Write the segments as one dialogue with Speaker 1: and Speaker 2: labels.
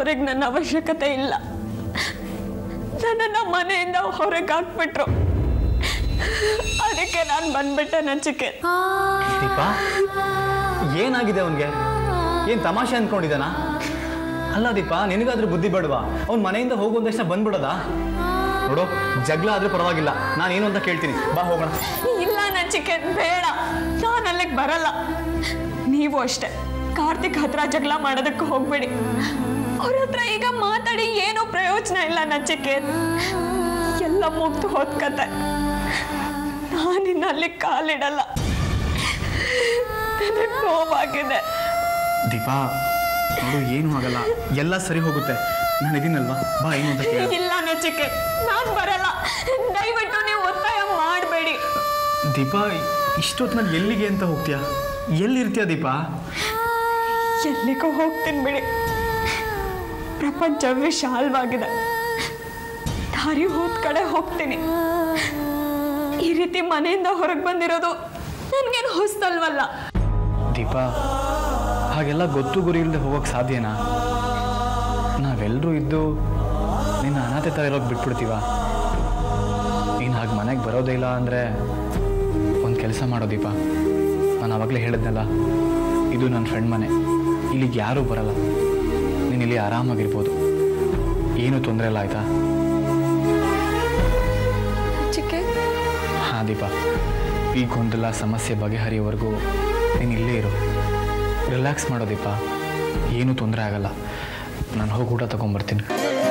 Speaker 1: ಅವ್ರಿಗೆ ನನ್ನ ಅವಶ್ಯಕತೆ ಇಲ್ಲ ನನ್ನನ್ನು ಮನೆಯಿಂದ ಹೊರಗೆ ಹಾಕ್ಬಿಟ್ರು ಅದಕ್ಕೆ ನಾನು ಬಂದ್ಬಿಟ್ಟೆ ನಚಿಕೆ
Speaker 2: ದೀಪಾ ಏನಾಗಿದೆ ಅವನಿಗೆ ಏನು ತಮಾಷೆ ಅಂದ್ಕೊಂಡಿದ್ದಾನ ಅಲ್ಲ ದೀಪಾ ನಿನಗಾದ್ರೂ ಬುದ್ಧಿ ಬೇಡವಾ ಅವ್ನ ಮನೆಯಿಂದ ಹೋಗುವ ತಕ್ಷಣ ಬಂದ್ಬಿಡೋದಾ ನೋಡು ಜಗಳ ಆದ್ರೂ ಪರವಾಗಿಲ್ಲ ನಾನು ಏನು ಅಂತ ಕೇಳ್ತೀನಿ ಬಾ ಹೋಗೋಣ
Speaker 1: ಇಲ್ಲ ನಚಿಕೇತ್ ಬೇಡ ನಾನು ಅಲ್ಲಿಗೆ ಬರಲ್ಲ ನೀವು ಅಷ್ಟೇ ಕಾರ್ತಿಕ್ ಹತ್ರ ಜಗಳ ಮಾಡೋದಕ್ಕೆ ಹೋಗ್ಬೇಡಿ ಅವ್ರ ಹತ್ರ ಈಗ ಮಾತಾಡಿ ಏನೂ ಪ್ರಯೋಜನ ಇಲ್ಲ ನಚಿಕೇತ್ ಎಲ್ಲ ಮುಗ್ದು ಹೋದ್ ಕತೆ ನಾನಿನ್ನ ಅಲ್ಲಿ ಕಾಲಿಡಲ್ಲ ನನಗೆ ನೋವಾಗಿದೆ
Speaker 2: ದೀಪಾ ನೋಡು ಏನು ಆಗಲ್ಲ ಎಲ್ಲ ಸರಿ ಹೋಗುತ್ತೆ ನಾನು ಇದೀನಲ್ವಾ ಬಾ ಏನು ಅಂತ ಕೇಳು
Speaker 1: ಇಲ್ಲ ನಚಿಕೇತ್ ನಾನು ಬರಲ್ಲ ದಯವಿಟ್ಟು ನೀವು ಒತ್ತಾಯ ಮಾಡಬೇಡಿ
Speaker 2: ದೀಪಾ ಇಷ್ಟೊತ್ತಿನಲ್ಲಿ ಎಲ್ಲಿಗೆ ಅಂತ ಹೋಗ್ತೀಯಾ ಎಲ್ಲಿರ್ತೀಯ ದೀಪಾ
Speaker 1: ಎಲ್ಲಿಗೂ ಹೋಗ್ತೀನಿ ಬಿಡಿ ಪ್ರಪಂಚ ವಿಶಾಲವಾಗಿದೆ ದಾರಿ ಹೋದ ಕಡೆ ಹೋಗ್ತೀನಿ ಈ ರೀತಿ ಮನೆಯಿಂದ ಹೊರಗೆ ಬಂದಿರೋದು ನನಗೇನು ಹೊಸ್ತಲ್ವಲ್ಲ
Speaker 2: ದೀಪಾ ಹಾಗೆಲ್ಲ ಗೊತ್ತು ಗುರಿ ಇಲ್ಲದೆ ಹೋಗೋಕ್ಕೆ ಸಾಧ್ಯನಾ ನಾವೆಲ್ಲರೂ ಇದ್ದು ನಿನ್ನ ಅನಾಥೆ ಥರ ಇರೋಕೆ ಬಿಟ್ಬಿಡ್ತೀವ ನೀನು ಹಾಗೆ ಮನೆಗೆ ಬರೋದೇ ಇಲ್ಲ ಅಂದರೆ ಒಂದು ಕೆಲಸ ಮಾಡೋ ದೀಪ ನಾನು ಆವಾಗಲೇ ಹೇಳಿದ್ನಲ್ಲ ಇದು ನನ್ನ ಫ್ರೆಂಡ್ ಮನೆ ಇಲ್ಲಿಗೆ ಯಾರೂ ಬರಲ್ಲ ನೀನು ಇಲ್ಲಿ ಆರಾಮಾಗಿರ್ಬೋದು ಏನೂ ತೊಂದರೆ ಇಲ್ಲ ಆಯಿತಾ
Speaker 1: ಚಿಕ್ಕೆ
Speaker 2: ಹಾಂ ದೀಪ ಈ ಗೊಂದಲ ಸಮಸ್ಯೆ ಬಗೆಹರಿಯೋವರೆಗೂ ನೀನು ಇಲ್ಲೇ ಇರು ರಿಲ್ಯಾಕ್ಸ್ ಮಾಡೋ ದೀಪ ಏನೂ ತೊಂದರೆ ಆಗಲ್ಲ ನಾನು ಹೋಗಿ ಊಟ ತೊಗೊಂಬರ್ತೀನಿ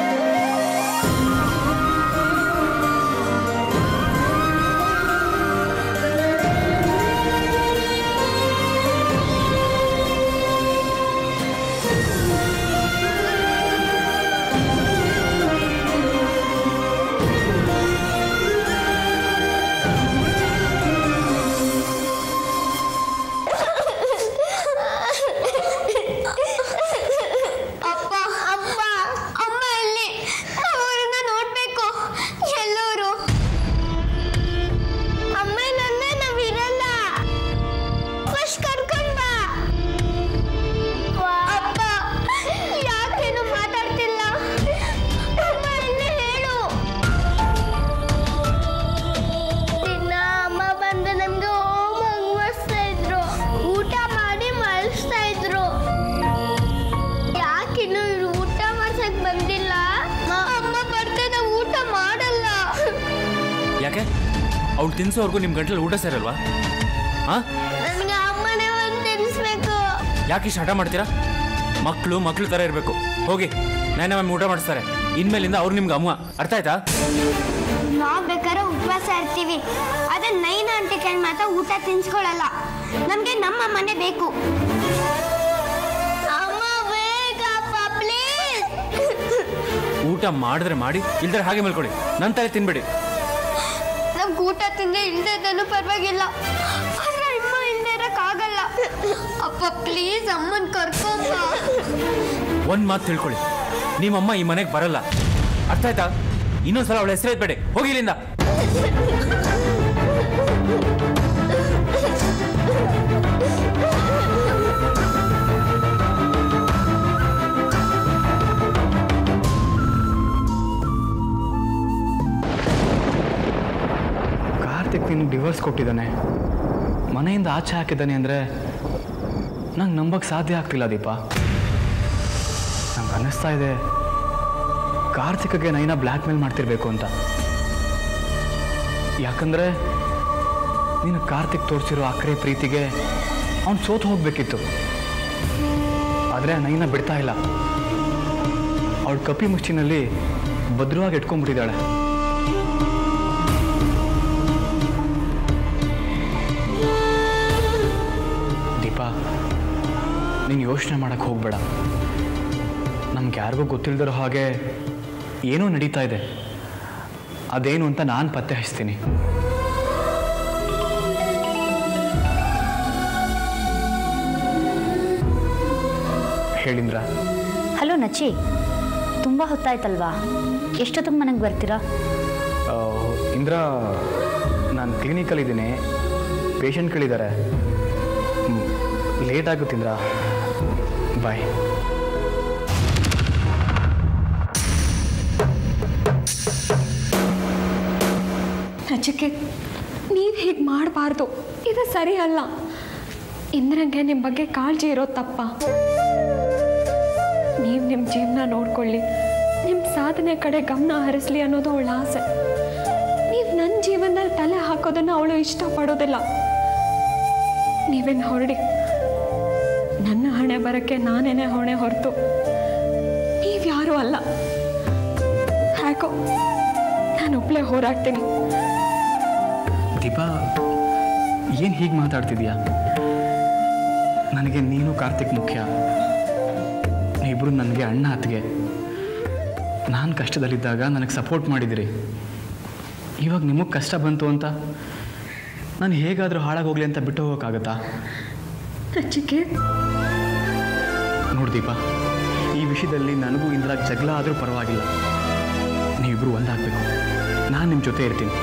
Speaker 3: ಅಪ್ಪ ಅಪ್ಪ ಅಮ್ಮ ಎಲ್ಲಿ ಅವ್ರನ್ನ ನೋಡ್ಬೇಕು ಎಲ್ಲೋರು ಅಮ್ಮ ನನ್ನ ನಾವಿರಲ್ಲ ಫಸ್ಟ್ ಕರ್ಕೊಂಡ್ ಬಾ ಅಪ್ಪ ಯಾಕೇನು ಮಾತಾಡ್ತಿಲ್ಲ ಅಮ್ಮ ಎಲ್ಲಿ ಹೇಳು ದಿನ ಅಮ್ಮ ಬಂದು ನಮ್ಗೆ ಹೋಮ್ ಮಾಡಿಸ್ತಾ ಇದ್ರು ಊಟ ಮಾಡಿ ಮಲಗಿಸ್ತಾ ಇದ್ರು ಯಾಕಿನ್ನು ಇವ್ರು ಊಟ ಮಾಡ್ಸಕ್ ಬಂದಿಲ್ಲ ಅಮ್ಮ ಬರ್ತದೆ ಊಟ ಮಾಡಲ್ಲ
Speaker 4: ಯಾಕೆ ಅವ್ಳು ತಿನ್ಸೋವರೆಗೂ ನಿಮ್ಮ ಗಂಟ್ಲಲ್ಲಿ ಊಟ ಸೇರಲ್ವಾ ಹಾಂ
Speaker 3: ನನ್ಗೆ ಅಮ್ಮನೇ ಒಂದು ತಿನ್ಸ್ಬೇಕು
Speaker 4: ಯಾಕೆ ಇಷ್ಟು ಹಠ ಮಾಡ್ತೀರಾ ಮಕ್ಕಳು ಮಕ್ಕಳು ಥರ ಇರಬೇಕು ಹೋಗಿ ನಾನೇ ಮ್ಯಾಮ್ ಊಟ ಮಾಡಿಸ್ತಾರೆ ಇನ್ಮೇಲಿಂದ ಅವ್ರು ನಿಮ್ಗೆ ಅಮ್ಮ ಅರ್ಥ ಆಯ್ತಾ
Speaker 3: ನಾವ್ ಬೇಕಾದ್ರೆ ಉಪವಾಸ ಇರ್ತೀವಿ ಅದೇ ನೈನ ಆಂಟಿ ಕೈ ಮಾತ್ರ ಊಟ ತಿನ್ಸ್ಕೊಳಲ್ಲ ನಮ್ಗೆ ನಮ್ಮ ಮನೆ ಬೇಕು ಅಮ್ಮ ಬೇಕಪ್ಪ ಪ್ಲೀಸ್
Speaker 4: ಊಟ ಮಾಡಿದ್ರೆ ಮಾಡಿ ಇಲ್ದ್ರೆ ಹಾಗೆ ಮಲ್ಕೊಳ್ಳಿ ನನ್ನ ತಲೆ ತಿನ್ಬೇಡಿ
Speaker 3: ನಮ್ಗೆ ಊಟ ತಿಂದ್ರೆ ಇಲ್ದೇ ಇದ್ದನು ಪರವಾಗಿಲ್ಲ ಆದ್ರೆ ಅಮ್ಮ ಇಲ್ದೇ ಇರಕ್ಕಾಗಲ್ಲ ಅಪ್ಪ ಪ್ಲೀಸ್ ಅಮ್ಮನ್ ಕರ್ಕೊಂಬ
Speaker 4: ಒಂದು ಮಾತು ತಿಳ್ಕೊಳ್ಳಿ ನಿಮ್ಮಮ್ಮ ಈ ಮನೆಗೆ ಬರಲ್ಲ ಅರ್ಥ ಆಯ್ತಾ ಇನ್ನೊಂದ್ಸಲ ಅವಳ ಹೆಸರು ಎತ್ಬೇಡಿ ಹೋಗಿ ಇಲ್ಲಿಂದ
Speaker 2: ಕಾರ್ತಿಕ್ ನಿನ್ಗೆ ಡಿವೋರ್ಸ್ ಕೊಟ್ಟಿದ್ದಾನೆ ಮನೆಯಿಂದ ಆಚೆ ಹಾಕಿದ್ದಾನೆ ಅಂದರೆ ನಂಗೆ ನಂಬಕ್ಕೆ ಸಾಧ್ಯ ಆಗ್ತಿಲ್ಲ ದೀಪ ನಂಗೆ ಅನ್ನಿಸ್ತಾ ಇದೆ ಕಾರ್ತಿಕ್ಗೆ ನೈನ ಬ್ಲ್ಯಾಕ್ ಮೇಲ್ ಮಾಡ್ತಿರ್ಬೇಕು ಅಂತ ಯಾಕಂದರೆ ನೀನು ಕಾರ್ತಿಕ್ ತೋರಿಸಿರೋ ಅಕ್ರೆ ಪ್ರೀತಿಗೆ ಅವ್ನು ಸೋತು ಹೋಗಬೇಕಿತ್ತು ಆದರೆ ನೈನ ಬಿಡ್ತಾ ಇಲ್ಲ ಅವಳು ಕಪಿ ಮುಚ್ಚಿನಲ್ಲಿ ಭದ್ರವಾಗಿ ಇಟ್ಕೊಂಡ್ಬಿಟ್ಟಿದ್ದಾಳೆ ದೀಪಾ ನೀನು ಯೋಚನೆ ಮಾಡೋಕ್ಕೆ ಹೋಗಬೇಡ ನಮ್ಗೆ ಯಾರಿಗೂ ಗೊತ್ತಿಲ್ದಿರೋ ಹಾಗೆ ಏನೋ ನಡೀತಾ ಇದೆ ಅದೇನು ಅಂತ ನಾನು ಪತ್ತೆ ಹಚ್ತೀನಿ ಹೇಳಿಂದ್ರ
Speaker 5: ಹಲೋ ನಚಿ ತುಂಬ ಹೊತ್ತಾಯ್ತಲ್ವಾ ಎಷ್ಟೊತ್ತಿಗೆ ಮನೆಗೆ ಬರ್ತೀರಾ
Speaker 2: ಆ, ಇಂದ್ರ ನಾನು ಕ್ಲಿನಿಕಲ್ಲಿದ್ದೀನಿ ಪೇಷಂಟ್ಗಳಿದ್ದಾರೆ ಲೇಟ್ ಆಗುತ್ತಿಂದ್ರ ಬಾಯ್
Speaker 1: ನಚಿಕೇತ್ ನೀವು ಹೀಗೆ ಮಾಡಬಾರ್ದು ಇದು ಸರಿ ಅಲ್ಲ ಇಂದ್ರಂಗೆ ನಿಮ್ಮ ಬಗ್ಗೆ ಕಾಳಜಿ ಇರೋದು ತಪ್ಪ ನೀವು ನಿಮ್ಮ ಜೀವನ ನೋಡ್ಕೊಳ್ಳಿ ನಿಮ್ಮ ಸಾಧನೆ ಕಡೆ ಗಮನ ಹರಿಸ್ಲಿ ಅನ್ನೋದು ಅವಳ ಆಸೆ ನೀವು ನನ್ನ ಜೀವನದಲ್ಲಿ ತಲೆ ಹಾಕೋದನ್ನು ಅವಳು ಇಷ್ಟಪಡೋದಿಲ್ಲ ನೀವೇನು ಹೊರಡಿ ನನ್ನ ಹಣೆ ಬರೋಕ್ಕೆ ನಾನೇನೆ ಹೊಣೆ ಹೊರತು ನೀವ್ಯಾರೂ ಅಲ್ಲ ಯಾಕೋ ನಾನು ಒಬ್ಳೆ ಹೋರಾಡ್ತೀನಿ
Speaker 2: ದೀಪಾ ಏನು ಹೀಗೆ ಮಾತಾಡ್ತಿದ್ಯಾ ನನಗೆ ನೀನು ಕಾರ್ತಿಕ್ ಮುಖ್ಯ ನೀವಿಬ್ಬರು ನನಗೆ ಅಣ್ಣ ಅತ್ತಿಗೆ ನಾನು ಕಷ್ಟದಲ್ಲಿದ್ದಾಗ ನನಗೆ ಸಪೋರ್ಟ್ ಮಾಡಿದಿರಿ ಇವಾಗ ನಿಮಗೆ ಕಷ್ಟ ಬಂತು ಅಂತ ನಾನು ಹೇಗಾದರೂ ಹಾಳಾಗೋಗ್ಲಿ ಅಂತ ಬಿಟ್ಟು ಹೋಗೋಕ್ಕಾಗತ್ತಾ
Speaker 1: ನಚಿಕೇತ್
Speaker 2: ನೋಡು ದೀಪಾ ಈ ವಿಷಯದಲ್ಲಿ ನನಗೂ ಇಂದ್ರ ಜಗಳ ಆದರೂ ಪರವಾಗಿಲ್ಲ ನೀವಿಬ್ಬರು ಒಂದಾಗಬೇಕು ನಾನು ನಿಮ್ಮ ಜೊತೆ ಇರ್ತೀನಿ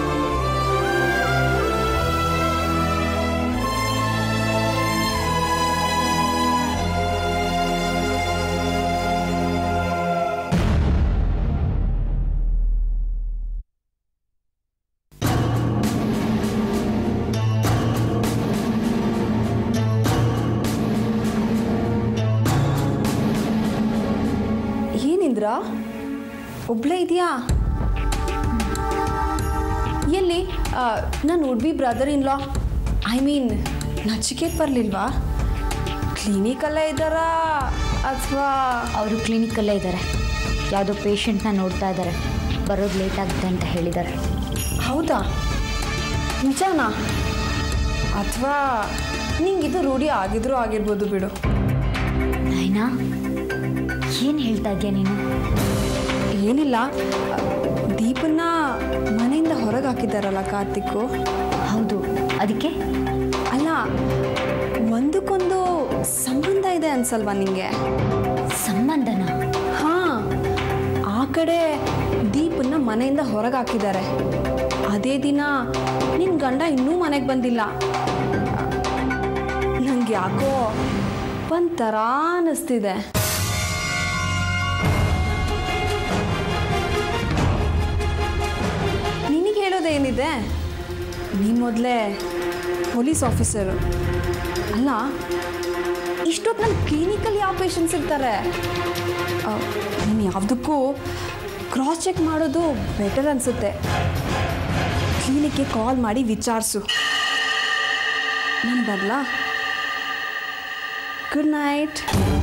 Speaker 6: ಏನಿಂದ್ರ ಒಬ್ಳೇ ಇದೆಯಾ ಎಲ್ಲಿ ನಾನು would be brother in law I mean Nachiket ಬರಲಿಲ್ವಾ ಕ್ಲಿನಿಕಲ್ಲೇ ಇದ್ದಾರಾ ಅಥವಾ
Speaker 5: ಅವರು ಕ್ಲಿನಿಕಲ್ಲೇ ಇದ್ದಾರೆ ಯಾವುದೋ ಪೇಷಂಟ್ನ ನೋಡ್ತಾ ಇದ್ದಾರೆ ಬರೋದು ಲೇಟ್ ಆಗುತ್ತೆ ಅಂತ ಹೇಳಿದ್ದಾರೆ
Speaker 6: ಹೌದಾ ನಿಜಾನಾ ಅಥವಾ ನಿಂಗಿದು ರೂಢಿ ಆಗಿದ್ರೂ ಆಗಿರ್ಬೋದು ಬಿಡು
Speaker 5: ನೈನಾ ಏನು ಹೇಳ್ತಾ ಇದೆಯಾ ನೀನು
Speaker 6: ಏನಿಲ್ಲ ದೀಪನ್ನ ಮನೆಯಿಂದ ಹೊರಗೆ ಹಾಕಿದ್ದಾರಲ್ಲ ಕಾರ್ತಿಕ್ಕು
Speaker 5: ಹೌದು ಅದಕ್ಕೆ
Speaker 6: ಅಲ್ಲ ಒಂದಕ್ಕೊಂದು ಸಂಬಂಧ ಇದೆ ಅನ್ಸಲ್ವಾ ನಿಂಗೆ
Speaker 5: ಸಂಬಂಧನ
Speaker 6: ಹಾ ಆ ಕಡೆ ದೀಪನ್ನ ಮನೆಯಿಂದ ಹೊರಗೆ ಹಾಕಿದ್ದಾರೆ ಅದೇ ದಿನ ನಿನ್ನ ಗಂಡ ಇನ್ನೂ ಮನೆಗೆ ಬಂದಿಲ್ಲ ನಂಗೆ ಯಾಕೋ ಒಂಥರ ಅನ್ನಿಸ್ತಿದೆ ನಿನಗೆ ಹೇಳೋದೇನಿದೆ ನೀನು ಮೊದಲೇ ಪೊಲೀಸ್ ಆಫೀಸರು ಅಲ್ಲ ಇಷ್ಟೊತ್ತು ನನ್ನ ಕ್ಲಿನಿಕಲ್ಲಿ ಯಾವ ಪೇಷಂಟ್ಸ್ ಇರ್ತಾರೆ ನೀನು ಯಾವುದಕ್ಕೂ ಕ್ರಾಸ್ ಚೆಕ್ ಮಾಡೋದು ಬೆಟರ್ ಅನಿಸುತ್ತೆ ಕ್ಲಿನಿಕ್ಗೆ ಕಾಲ್ ಮಾಡಿ ವಿಚಾರಿಸು ನಾನು ಬರಲಾ ಗುಡ್ ನೈಟ್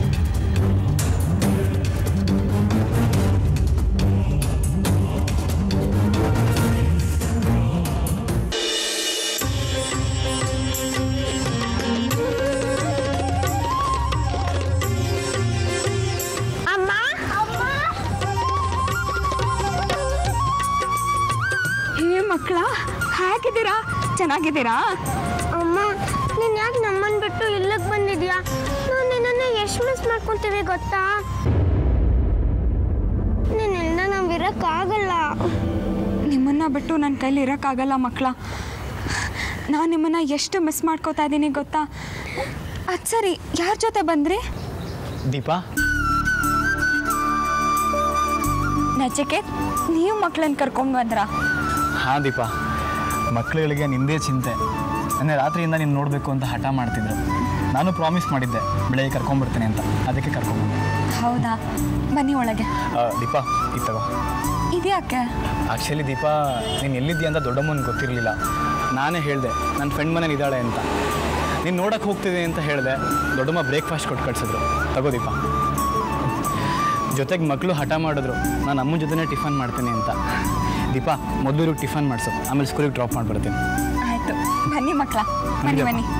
Speaker 3: ಅಮ್ಮ ಅಮ್ಮ
Speaker 1: ಹೇ ಮಕ್ಕಳ ಹೇಗಿದ್ದೀರಾ ಚೆನ್ನಾಗಿದ್ದೀರಾ
Speaker 3: ಅಮ್ಮ ನೀನು ಯಾಕೆ ನಮ್ಮನ್ನು ಬಿಟ್ಟು ಇಲ್ಲಿಗೆ ಬಂದಿದ್ಯಾ ನಾವು ನಿನ್ನನ್ನು ಎಷ್ಟು ಮಿಸ್ ಮಾಡ್ಕೊತೀವಿ ಗೊತ್ತಾ ನೀನಿಲ್ಲ ನಾವು ಇರೋಕ್ಕಾಗಲ್ಲ
Speaker 1: ನಿಮ್ಮನ್ನ ಬಿಟ್ಟು ನನ್ನ ಕೈಲಿ ಇರೋಕ್ಕಾಗಲ್ಲ ಮಕ್ಕಳ ನಾನು ನಿಮ್ಮನ್ನ ಎಷ್ಟು ಮಿಸ್ ಮಾಡ್ಕೋತಾ ಇದ್ದೀನಿ ಗೊತ್ತಾ ಅದು ಸರಿ ಯಾರ ಜೊತೆ ಬಂದ್ರಿ
Speaker 2: ದೀಪಾ
Speaker 1: ನಚಿಕೇತ್ ನೀವು ಮಕ್ಕಳನ್ನ ಕರ್ಕೊಂಡು ಬಂದ್ರಾ
Speaker 2: ಹಾಂ ದೀಪಾ ಮಕ್ಕಳುಗಳಿಗೆ ನಿಂದೇ ಚಿಂತೆ ನೆನ್ನೆ ರಾತ್ರಿಯಿಂದ ನೀನು ನೋಡಬೇಕು ಅಂತ ಹಠ ಮಾಡ್ತಿದ್ರು ನಾನು ಪ್ರಾಮಿಸ್ ಮಾಡಿದ್ದೆ ಬೆಳಗ್ಗೆ ಕರ್ಕೊಂಡ್ಬರ್ತೀನಿ ಅಂತ ಅದಕ್ಕೆ ಕರ್ಕೊಂಡ್ಬಂದೆ
Speaker 1: ಹೌದಾ ಬನ್ನಿ ಒಳಗೆ
Speaker 2: ಆ, ದೀಪಾ ಇತ್ತವ
Speaker 1: ಇದ್ಯಾಕೆ
Speaker 2: ಆ್ಯಕ್ಚುಲಿ ದೀಪಾ ನೀನು ಎಲ್ಲಿದ್ದೀಯ ಅಂತ ದೊಡ್ಡಮ್ಮನಿಗೆ ಗೊತ್ತಿರಲಿಲ್ಲ ನಾನೇ ಹೇಳಿದೆ ನನ್ನ ಫ್ರೆಂಡ್ ಮನೇಲಿ ಇದ್ದಾಳೆ ಅಂತ ನೀನು ನೋಡೋಕೆ ಹೋಗ್ತಿದೆ ಅಂತ ಹೇಳಿದೆ ದೊಡ್ಡಮ್ಮ ಬ್ರೇಕ್ಫಾಸ್ಟ್ ಕೊಟ್ಟು ಕಳಿಸಿದ್ರು ತಗೋ ದೀಪಾ ಜೊತೆಗೆ ಮಕ್ಕಳು ಹಠ ಮಾಡಿದ್ರು ನಾನು ಅಮ್ಮನ ಜೊತೆನೇ ಟಿಫನ್ ಮಾಡ್ತೀನಿ ಅಂತ ದೀಪಾ ಮೊದಲು ಟಿಫನ್ ಮಾಡಿಸು ಆಮೇಲೆ ಸ್ಕೂಲಿಗೆ ಡ್ರಾಪ್ ಮಾಡಿಬಿಡ್ತೀನಿ
Speaker 1: ಆಯಿತು ಬನ್ನಿ ಮಕ್ಕಳ ಬನ್ನಿ
Speaker 2: ನಡಿಯಪ್ಪ.
Speaker 1: ಬನ್ನಿ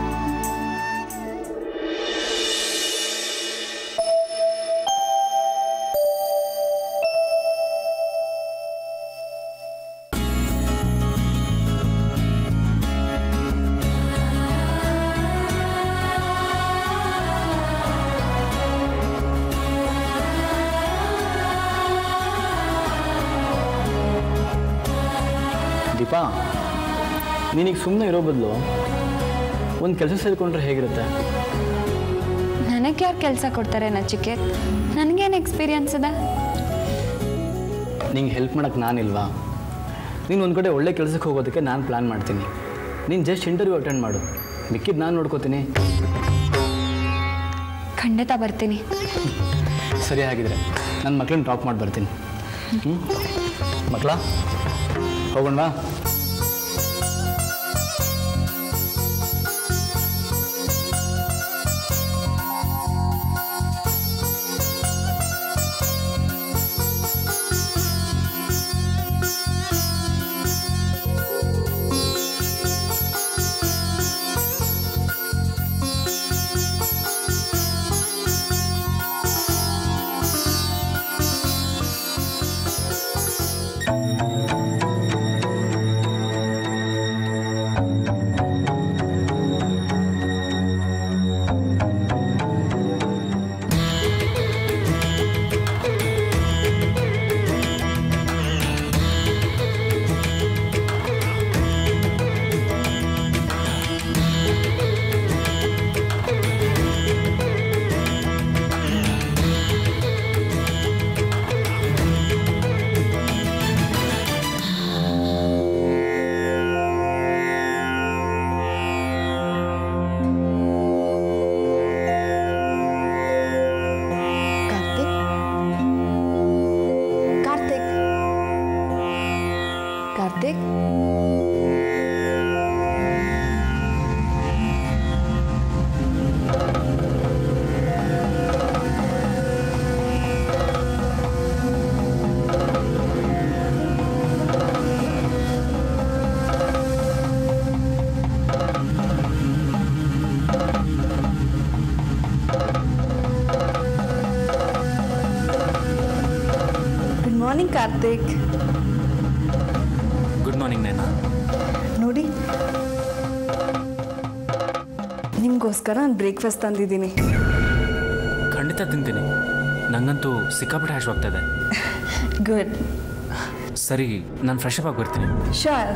Speaker 2: ದೀಪಾ ನೀನೀಗ ಸುಮ್ಮನೆ ಇರೋ ಬದಲು ಒಂದು ಕೆಲಸ ಸೇರಿಕೊಂಡ್ರೆ ಹೇಗಿರುತ್ತೆ
Speaker 1: ನನಗೆ ಯಾರು ಕೆಲಸ ಕೊಡ್ತಾರೆ ನಚಿಕೇತ್ ನನಗೇನು ಎಕ್ಸ್ಪೀರಿಯನ್ಸ್ ಇದೆ
Speaker 2: ನಿಂಗೆ ಹೆಲ್ಪ್ ಮಾಡೋಕ್ಕೆ ನಾನಿಲ್ವಾ ನೀನು ಒಂದು ಕಡೆ ಒಳ್ಳೆ ಕೆಲಸಕ್ಕೆ ಹೋಗೋದಕ್ಕೆ ನಾನು ಪ್ಲ್ಯಾನ್ ಮಾಡ್ತೀನಿ ನೀನು ಜಸ್ಟ್ ಇಂಟರ್ವ್ಯೂ ಅಟೆಂಡ್ ಮಾಡು ಮಿಕ್ಕಿದ್ದು ನಾನು ನೋಡ್ಕೋತೀನಿ
Speaker 5: ಖಂಡಿತ ಬರ್ತೀನಿ
Speaker 2: ಸರಿ ಆಗಿದ್ರೆ ನನ್ನ ಮಕ್ಳನ್ನ ಡ್ರಾಪ್ ಮಾಡಿ ಬರ್ತೀನಿ ಹ್ಞೂ ಮಕ್ಕಳ ಹೋಗೋಣ
Speaker 6: Karthik Karthik Karthik good morning Karthik
Speaker 4: good morning Naina
Speaker 6: ನೋಡಿ ನಿಮಗೋಸ್ಕರ ನಾನು ಬ್ರೇಕ್ಫಾಸ್ಟ್ ತಂದಿದ್ದೀನಿ
Speaker 4: ಖಂಡಿತ ತಿಂತೀನಿ ನಂಗಂತೂ ಸಿಕ್ಕಾಪಟ್ಟೆ ಹಶ್ವಾಗ್ತಾ ಇದೆ
Speaker 6: ಗುಡ್
Speaker 4: ಸರಿ ನಾನು ಫ್ರೆಶ್ ಅಪ್ ಆಗಿ ಬರ್ತೀನಿ
Speaker 6: ಶೋರ್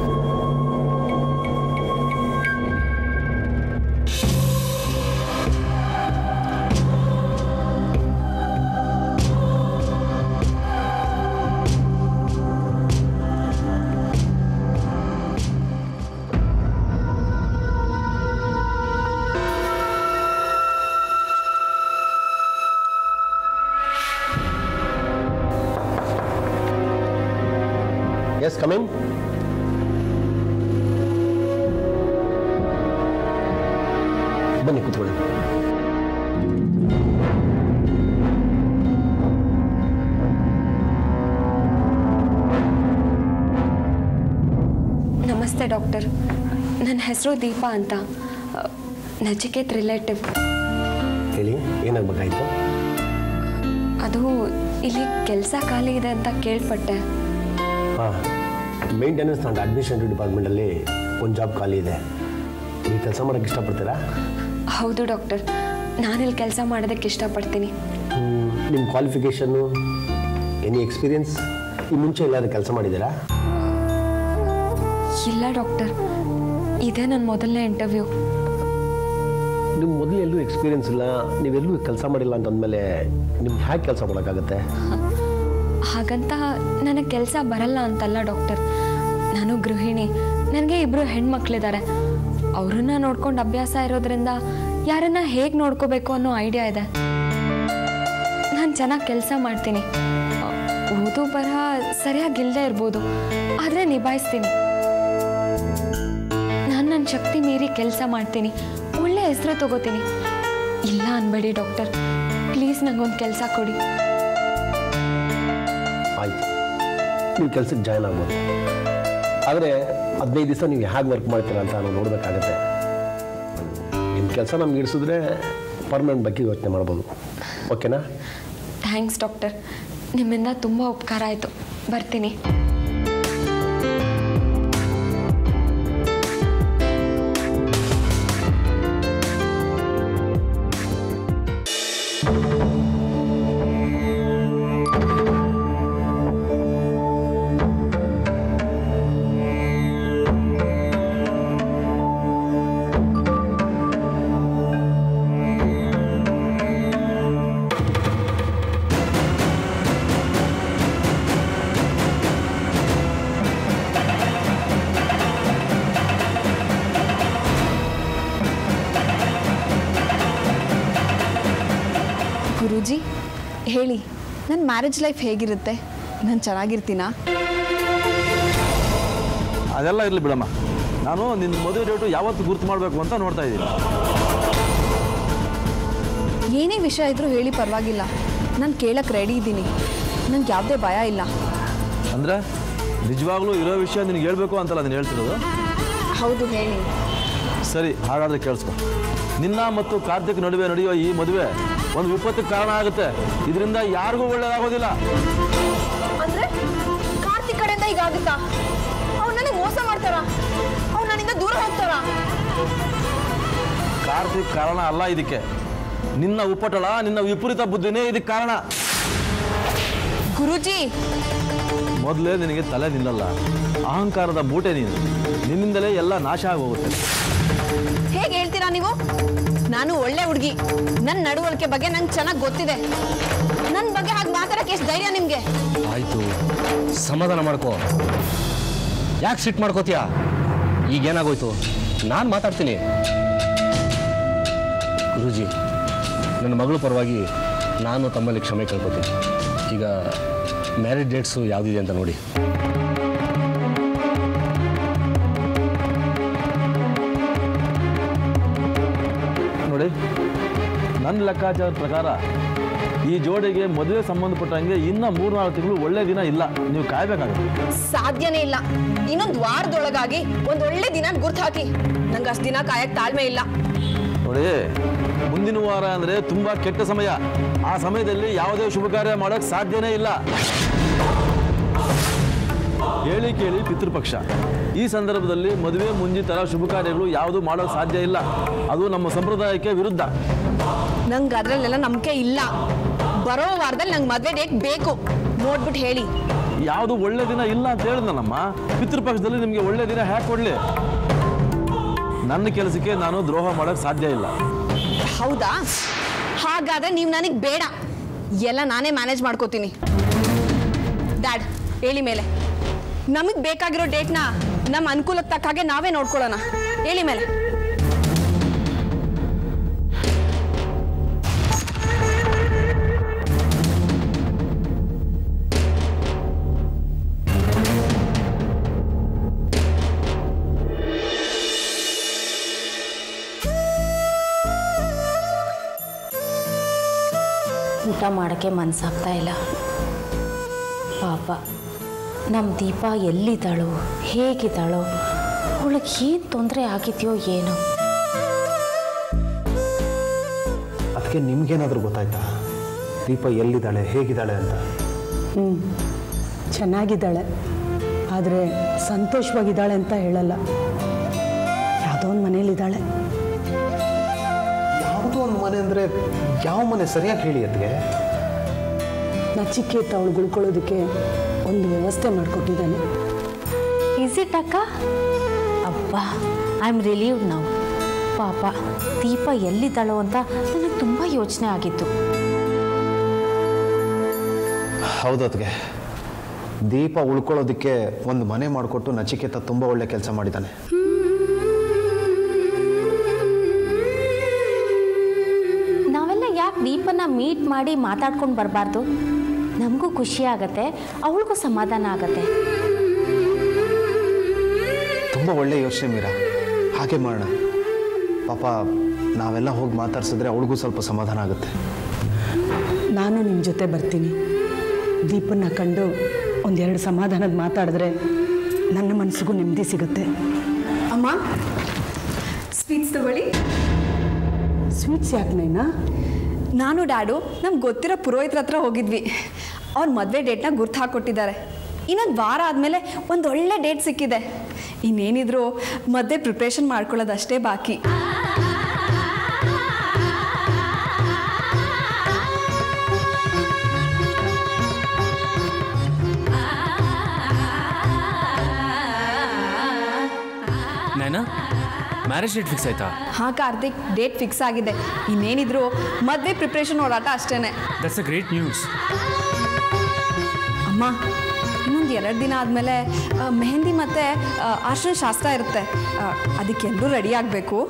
Speaker 7: ಎಸ್ ಕಮಿಂಗ್ ಬನ್ನಿ ಕೂತ್ಕೊಳ್ಳಿ
Speaker 6: ನಮಸ್ತೆ ಡಾಕ್ಟರ್ ನನ್ನ ಹೆಸರು ದೀಪಾ ಅಂತ ಅ, ನಚಿಕೇತ್ ರಿಲೇಟಿವ್
Speaker 7: ಹೇಳಿ ಏನಾಗಬೇಕಾಯ್ತು
Speaker 6: ಅದು ಇಲ್ಲಿ ಕೆಲಸ ಖಾಲಿ ಇದೆ ಅಂತ ಕೇಳ್ಪಟ್ಟೆ
Speaker 7: ಹಾಂ ಮೇಂಟೆನೆನ್ಸ್ ಆ್ಯಂಡ್ ಅಡ್ಮಿಷನ್ ಡಿಪಾರ್ಟ್ಮೆಂಟಲ್ಲಿ ಒಂದು ಜಾಬ್ ಖಾಲಿ ಇದೆ ನೀವು ಕೆಲಸ ಮಾಡೋಕ್ಕೆ ಇಷ್ಟಪಡ್ತೀರಾ
Speaker 6: ಹೌದು ಡಾಕ್ಟರ್ ನಾನಿಲ್ಲಿ ಕೆಲಸ ಮಾಡೋದಕ್ಕೆ ಇಷ್ಟಪಡ್ತೀನಿ
Speaker 7: ಹ್ಮ್, ನಿಮ್ಮ ಕ್ವಾಲಿಫಿಕೇಷನ್ನು ಎನಿ ಎಕ್ಸ್ಪೀರಿಯನ್ಸ್ ಈ ಮುಂಚೆ ಎಲ್ಲಾದ್ರೂ ಕೆಲಸ ಮಾಡಿದ್ದೀರಾ
Speaker 6: ಇಲ್ಲ ಡಾಕ್ಟರ್ ಇದೇ ನನ್ನ ಮೊದಲನೇ ಇಂಟರ್ವ್ಯೂ
Speaker 7: ನಿಮ್ಮ ಮೊದಲು ಎಲ್ಲೂ ಎಕ್ಸ್ಪೀರಿಯನ್ಸ್ ಇಲ್ಲ ನೀವೆಲ್ಲೂ ಕೆಲಸ ಮಾಡಿಲ್ಲ ಅಂತಂದಮೇಲೆ ನಿಮ್ಗೆ ಹ್ಯಾಗೆ ಕೆಲಸ ಮಾಡೋಕ್ಕಾಗತ್ತೆ
Speaker 6: ಹಾಗಂತ ನನಗೆ ಕೆಲಸ ಬರಲ್ಲ ಅಂತಲ್ಲ ಡಾಕ್ಟರ್ ನಾನು ಗೃಹಿಣಿ ನನಗೆ ಇಬ್ಬರು ಹೆಣ್ಮಕ್ಳಿದ್ದಾರೆ ಅವ್ರನ್ನ ನೋಡ್ಕೊಂಡು ಅಭ್ಯಾಸ ಇರೋದ್ರಿಂದ ಯಾರನ್ನ ಹೇಗೆ ನೋಡ್ಕೋಬೇಕು ಅನ್ನೋ ಐಡಿಯಾ ಇದೆ ನಾನು ಚೆನ್ನಾಗಿ ಕೆಲಸ ಮಾಡ್ತೀನಿ ಅ, ಓದು ಬರಹ ಸರಿಯಾಗಿಲ್ಲದೆ ಇರ್ಬೋದು ಆದರೆ ನಿಭಾಯಿಸ್ತೀನಿ ನಾನು ನನ್ನ ಶಕ್ತಿ ಮೀರಿ ಕೆಲಸ ಮಾಡ್ತೀನಿ ಒಳ್ಳೆ ಹೆಸರು ತಗೋತೀನಿ ಇಲ್ಲ ಅನ್ಬೇಡಿ ಡಾಕ್ಟರ್ ಪ್ಲೀಸ್ ನಂಗೊಂದು ಕೆಲಸ ಕೊಡಿ
Speaker 7: ಆಯ್ತು ನೀವು ಕೆಲಸಕ್ಕೆ ಜಾಯ್ನ್ ಆಗ್ಬೋದು ಆದರೆ ಹದಿನೈದು ದಿವಸ ನೀವು ಹೇಗೆ ವರ್ಕ್ ಮಾಡ್ತೀರಾ ಅಂತ ನಾವು ನೋಡಬೇಕಾಗತ್ತೆ ನಿಮ್ಮ ಕೆಲಸ ನಮ್ಗೆ ಇಡಿಸಿದ್ರೆ ಪರ್ಮನೆಂಟ್ ಬಗ್ಗೆ ಯೋಚನೆ ಮಾಡ್ಬೋದು ಓಕೆನಾ
Speaker 6: ಥ್ಯಾಂಕ್ಸ್ ಡಾಕ್ಟರ್ ನಿಮ್ಮಿಂದ ತುಂಬ ಉಪಕಾರ ಆಯಿತು ಬರ್ತೀನಿ
Speaker 8: ಗುರೂಜಿ ಹೇಳಿ ನನ್ನ ಮ್ಯಾರೇಜ್ ಲೈಫ್ ಹೇಗಿರುತ್ತೆ ನಾನು ಚೆನ್ನಾಗಿರ್ತೀನಾ
Speaker 9: ಅದೆಲ್ಲ ಇರಲಿ ಬಿಡಮ್ಮ ನಾನು ನಿನ್ನ ಮದುವೆ ಡೇಟು ಯಾವತ್ತು ಗುರ್ತು ಮಾಡಬೇಕು ಅಂತ ನೋಡ್ತಾ ಇದ್ದೀನಿ
Speaker 8: ಏನೇ ವಿಷಯ ಇದ್ರೂ ಹೇಳಿ ಪರವಾಗಿಲ್ಲ ನಾನು ಕೇಳಕ್ಕೆ ರೆಡಿ ಇದ್ದೀನಿ ನಂಗೆ ಯಾವುದೇ ಭಯ ಇಲ್ಲ
Speaker 9: ಅಂದರೆ ನಿಜವಾಗ್ಲೂ ಇರೋ ವಿಷಯ ನಿನಗೆ ಹೇಳ್ಬೇಕು ಅಂತಲ್ಲ ನೀನು ಹೇಳ್ತಿರೋದು
Speaker 8: ಹೌದು ಹೇಳಿ
Speaker 9: ಸರಿ ಹಾಗಾದರೆ ಕೇಳಿಸ್ಕೊ ನಿನ್ನ ಮತ್ತು ಕಾರ್ತಿಕ್ ನಡುವೆ ನಡೆಯುವ ಈ ಮದುವೆ ಒಂದು ವಿಪತ್ತಿಗೆ ಕಾರಣ ಆಗುತ್ತೆ ಇದರಿಂದ ಯಾರಿಗೂ ಒಳ್ಳೆಯದಾಗೋದಿಲ್ಲ
Speaker 8: ಅಂದರೆ ಕಾರ್ತಿಕ್ ಕಡೆಯಿಂದ ಈಗ ಆಗುತ್ತಾ ಅವ್ರು ನನಗೆ ಮೋಸ ಮಾಡ್ತಾರ ಅವ್ರು ನನ್ನಿಂದ ದೂರ ಹೋಗ್ತಾರ
Speaker 9: ಕಾರ್ತಿಕ್ ಕಾರಣ ಅಲ್ಲ ಇದಕ್ಕೆ ನಿನ್ನ ಉಪ್ಪಟಳ ನಿನ್ನ ವಿಪರೀತ ಬುದ್ಧಿನೇ ಇದಕ್ಕೆ ಕಾರಣ
Speaker 8: ಗುರೂಜಿ
Speaker 9: ಮೊದಲೇ ನಿನಗೆ ತಲೆ ನಿಲ್ಲಲ್ಲ ಅಹಂಕಾರದ ಮೂಟೆ ನೀನು ನಿನ್ನಿಂದಲೇ ಎಲ್ಲ ನಾಶ ಆಗೋಗುತ್ತೆ
Speaker 8: ಹೇಗೆ ಹೇಳ್ತೀರಾ ನೀವು ನಾನು ಒಳ್ಳೆ ಹುಡುಗಿ ನನ್ನ ನಡವಳಿಕೆ ಬಗ್ಗೆ ನಂಗೆ ಚೆನ್ನಾಗಿ ಗೊತ್ತಿದೆ ನನ್ನ ಬಗ್ಗೆ ಹಾಗೆ ಮಾತಾಡಕ್ಕೆ ಎಷ್ಟು ಧೈರ್ಯ ನಿಮಗೆ
Speaker 7: ಆಯಿತು ಸಮಾಧಾನ ಮಾಡ್ಕೋ ಯಾಕೆ ಸಿಟ್ ಮಾಡ್ಕೋತೀಯಾ ಈಗೇನಾಗೋಯ್ತು ನಾನು ಮಾತಾಡ್ತೀನಿ ಗುರುಜಿ ನನ್ನ ಮಗಳ ಪರವಾಗಿ ನಾನು ತಮ್ಮಲ್ಲಿ ಕ್ಷಮೆ ಕೇಳ್ಕೊತೀನಿ ಈಗ ಮ್ಯಾರೇಜ್ ಡೇಟ್ಸು ಯಾವುದಿದೆ ಅಂತ ನೋಡಿ
Speaker 9: ನೋಡಿ ನನ್ನ ಲೆಕ್ಕಾಚಾರದ ಪ್ರಕಾರ ಈ ಜೋಡಿಗೆ ಮದುವೆ ಸಂಬಂಧಪಟ್ಟಂಗೆ ಇನ್ನ ಮೂರ್ನಾಲ್ಕು ತಿಂಗಳು ಒಳ್ಳೆ ದಿನ ಇಲ್ಲ ನೀವು ಕಾಯ್ಬೇಕಾಗುತ್ತೆ
Speaker 8: ಸಾಧ್ಯನೇ ಇಲ್ಲ ಇನ್ನೊಂದು ವಾರದೊಳಗಾಗಿ ಒಂದು ಒಳ್ಳೆ ದಿನ ಗುರ್ತು ಹಾಕಿ ನಂಗೆ ಅಷ್ಟು ದಿನ ಕಾಯಕ್ಕೆ ತಾಳ್ಮೆ ಇಲ್ಲ
Speaker 9: ನೋಡಿ ಮುಂದಿನ ವಾರ ಅಂದ್ರೆ ತುಂಬಾ ಕೆಟ್ಟ ಸಮಯ ಆ ಸಮಯದಲ್ಲಿ ಯಾವುದೇ ಶುಭ ಕಾರ್ಯ ಮಾಡೋಕೆ ಸಾಧ್ಯನೇ ಇಲ್ಲ ಹೇಳಿ ಕೇಳಿ ಪಿತೃಪಕ್ಷ ಈ ಸಂದರ್ಭದಲ್ಲಿ ಮದುವೆ ಮುಂಜಿತರ ಶುಭ ಕಾರ್ಯಗಳು ಯಾವುದು ಮಾಡೋಕೆ ಸಾಧ್ಯ ಇಲ್ಲ ಅದು ನಮ್ಮ ಸಂಪ್ರದಾಯಕ್ಕೆ ವಿರುದ್ಧ
Speaker 8: ನಂಗೆ ಅದರಲ್ಲೆಲ್ಲ ನಂಬಿಕೆ ಇಲ್ಲ ಬರೋ ವಾರದಲ್ಲಿ ನಂಗೆ ಮದುವೆ ಡೇಟ್ ಬೇಕು ನೋಡ್ಬಿಟ್ಟು ಹೇಳಿ
Speaker 9: ಯಾವುದು ಒಳ್ಳೆ ದಿನ ಇಲ್ಲ ಅಂತ ಹೇಳಿದ್ನಲ್ಲಮ್ಮ ಪಿತೃಪಕ್ಷದಲ್ಲಿ ನಿಮಗೆ ಒಳ್ಳೆ ದಿನ ಹ್ಯಾಕ್ ಕೊಡ್ಲಿ ನನ್ನ ಕೆಲಸಕ್ಕೆ ನಾನು ದ್ರೋಹ ಮಾಡೋಕೆ ಸಾಧ್ಯ ಇಲ್ಲ
Speaker 8: ಹೌದಾ ಹಾಗಾದ್ರೆ ನೀವು ನನಗೆ ಬೇಡ ಎಲ್ಲ ನಾನೇ ಮ್ಯಾನೇಜ್ ಮಾಡ್ಕೋತೀನಿ ಡ್ಯಾಡ್ ಹೇಳಿ ಮೇಲೆ ನಮಗೆ ಬೇಕಾಗಿರೋ ಡೇಟ್ನ ನಮ್ಮ ಅನುಕೂಲಕ್ಕೆ ತಕ್ಕ ಹಾಗೆ ನಾವೇ ನೋಡ್ಕೊಳ್ಳೋಣ ಹೇಳಿ ಮೇಲೆ
Speaker 5: ಊಟ ಮಾಡೋಕ್ಕೆ ಮನಸ್ಸಾಗ್ತಾ ಇಲ್ಲ ಪಾಪ ನಮ್ಮ ದೀಪ ಎಲ್ಲಿದ್ದಾಳೋ ಹೇಗಿದ್ದಾಳೋ ಅವಳಿಗೆ ಏನು ತೊಂದರೆ ಆಗಿದೆಯೋ ಏನೋ
Speaker 10: ಅದಕ್ಕೆ ನಿಮ್ಗೇನಾದರೂ ಗೊತ್ತಾಯ್ತಾ ದೀಪ ಎಲ್ಲಿದ್ದಾಳೆ ಹೇಗಿದ್ದಾಳೆ ಅಂತ
Speaker 11: ಹ್ಞೂ ಚೆನ್ನಾಗಿದ್ದಾಳೆ ಆದರೆ ಸಂತೋಷವಾಗಿದ್ದಾಳೆ ಅಂತ ಹೇಳಲ್ಲ ಯಾವುದೋ ಒಂದು ಮನೇಲಿದ್ದಾಳೆ
Speaker 10: ಯಾವುದೋ ಒಂದು ಮನೆ ಅಂದರೆ ಯಾವ ಮನೆ ಸರಿಯಾಗಿ ಹೇಳಿ ಅದಕ್ಕೆ
Speaker 11: ನಚಿಕೇತ ಅವಳು ಉಳ್ಕೊಳ್ಳೋದಕ್ಕೆ ಒಂದು ವ್ಯವಸ್ಥೆ ಮಾಡಿಕೊಟ್ಟಿದ್ದಾನೆ
Speaker 5: ಇಸ್ ಇಟ್ ಅಕ್ಕ ಅಬ್ಬ ಐ ಆಮ್ ರಿಲೀವ್ಡ್ ನಾವು ಪಾಪ ದೀಪ ಎಲ್ಲಿದ್ದಾಳೋ ಅಂತ ನನಗೆ ತುಂಬ ಯೋಚನೆ ಆಗಿತ್ತು
Speaker 10: ಹೌದು ಅದಕ್ಕೆ ದೀಪ ಉಳ್ಕೊಳ್ಳೋದಕ್ಕೆ ಒಂದು ಮನೆ ಮಾಡಿಕೊಟ್ಟು ನಚಿಕೇತ ತುಂಬ ಒಳ್ಳೆ ಕೆಲಸ ಮಾಡಿದ್ದಾನೆ
Speaker 5: ನಾವೆಲ್ಲ ಯಾಕೆ ದೀಪನ ಮೀಟ್ ಮಾಡಿ ಮಾತಾಡ್ಕೊಂಡು ಬರಬಾರ್ದು ನಮಗೂ ಖುಷಿ ಆಗತ್ತೆ ಅವಳಿಗೂ ಸಮಾಧಾನ ಆಗತ್ತೆ
Speaker 10: ತುಂಬ ಒಳ್ಳೆ ಯೋಚನೆ ಮೀರಾ ಹಾಗೆ ಮಾಡೋಣ ಪಾಪ ನಾವೆಲ್ಲ ಹೋಗಿ ಮಾತಾಡ್ಸಿದ್ರೆ ಅವಳಿಗೂ ಸ್ವಲ್ಪ ಸಮಾಧಾನ ಆಗುತ್ತೆ
Speaker 11: ನಾನು ನಿಮ್ಮ ಜೊತೆ ಬರ್ತೀನಿ ದೀಪನ್ನ ಕಂಡು ಒಂದೆರಡು ಸಮಾಧಾನದ ಮಾತಾಡಿದ್ರೆ ನನ್ನ ಮನಸ್ಸಿಗೂ ನೆಮ್ಮದಿ ಸಿಗುತ್ತೆ
Speaker 8: ಅಮ್ಮ ಸ್ವೀಟ್ಸ್ ತಗೊಳ್ಳಿ
Speaker 11: ಸ್ವೀಟ್ಸ್ ಯಾಕೆ ನೈನಾ
Speaker 8: ನಾನು ಡ್ಯಾಡು ನಮ್ಗೆ ಗೊತ್ತಿರೋ ಪುರೋಹಿತರ ಹತ್ರ ಹೋಗಿದ್ವಿ ಅವ್ರ ಮದುವೆ ಡೇಟ್ನ ಗುರ್ತು ಹಾಕ್ಕೊಟ್ಟಿದ್ದಾರೆ ಇನ್ನೊಂದು ವಾರ ಆದಮೇಲೆ ಒಂದು ಒಳ್ಳೆ ಡೇಟ್ ಸಿಕ್ಕಿದೆ ಇನ್ನೇನಿದ್ರು ಮದುವೆ ಪ್ರಿಪ್ರೇಷನ್ ಮಾಡ್ಕೊಳ್ಳೋದಷ್ಟೇ ಬಾಕಿ
Speaker 4: ನೈನಾ ಮ್ಯಾರೇಜ್ ಡೇಟ್ ಫಿಕ್ಸ್ ಆಯ್ತಾ
Speaker 8: ಹಾಂ ಕಾರ್ತಿಕ್ ಡೇಟ್ ಫಿಕ್ಸ್ ಆಗಿದೆ ಇನ್ನೇನಿದ್ರು ಮದುವೆ ಪ್ರಿಪ್ರೇಷನ್ ಓಡಾಟ ಅಷ್ಟೇ
Speaker 4: ದಟ್ಸ್ ಅ ಗ್ರೇಟ್ ನ್ಯೂಸ್
Speaker 8: ಅಮ್ಮ ಇನ್ನೊಂದು ಎರಡು ದಿನ ಆದಮೇಲೆ ಮೆಹಂದಿ ಮತ್ತು ಅರ್ಶಿನ ಶಾಸ್ತ್ರ ಇರುತ್ತೆ ಅದಕ್ಕೆಲ್ಲರೂ ರೆಡಿ ಆಗಬೇಕು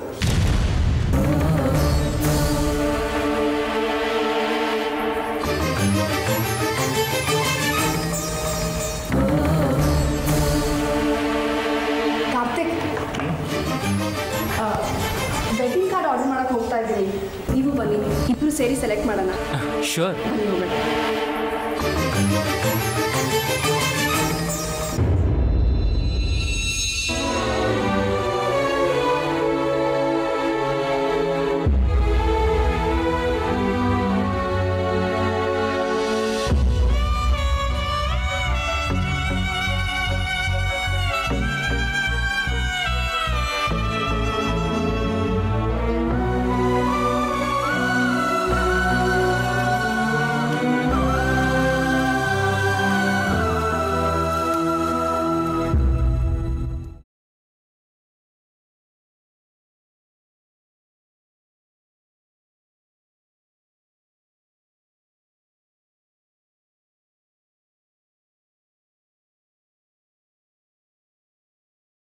Speaker 8: ಇಬ್ರು ಸೇರಿ ಸೆಲೆಕ್ಟ್ ಮಾಡೋಣ
Speaker 4: ಶೋರ್
Speaker 8: ಬನ್ನಿ ಹೋಗೋಣ